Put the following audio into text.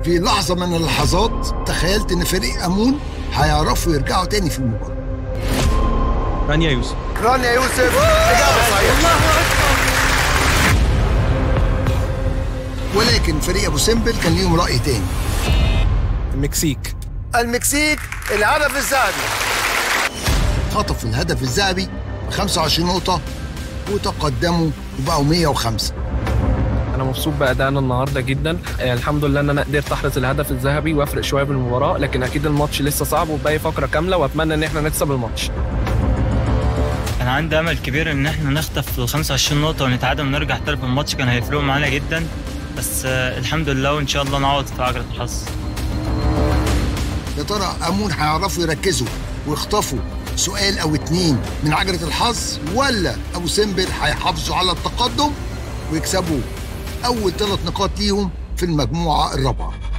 في لحظة من اللحظات تخيلت إن فريق أمون هيعرفوا يرجعوا تاني في المباراة رانيا يوسف رانيا يوسف إجابة صحيحة ولكن فريق أبو سمبل كان ليهم رأي تاني المكسيك المكسيك الهدف الذهبي خطفوا الهدف الذهبي ب 25 نقطة وتقدموا وبقوا 105 انا مبسوط بادائنا النهارده جدا آه، الحمد لله ان انا قدرت احرز الهدف الذهبي وافرق شويه بالمباراه لكن اكيد الماتش لسه صعب وباقي فقره كامله واتمنى ان احنا نكسب الماتش انا عندي امل كبير ان احنا نخطف ال 25 نقطه ونتعادل ونرجع تاني في الماتش كان هيفرقوا معانا جدا بس آه، الحمد لله وان شاء الله نعوض في عجله الحظ يا ترى أمون هيعرفوا يركزوا ويخطفوا سؤال أو اتنين من عجلة الحظ ولا أبو سمبل هيحافظوا على التقدم ويكسبوا أول ثلاث نقاط ليهم في المجموعة الرابعة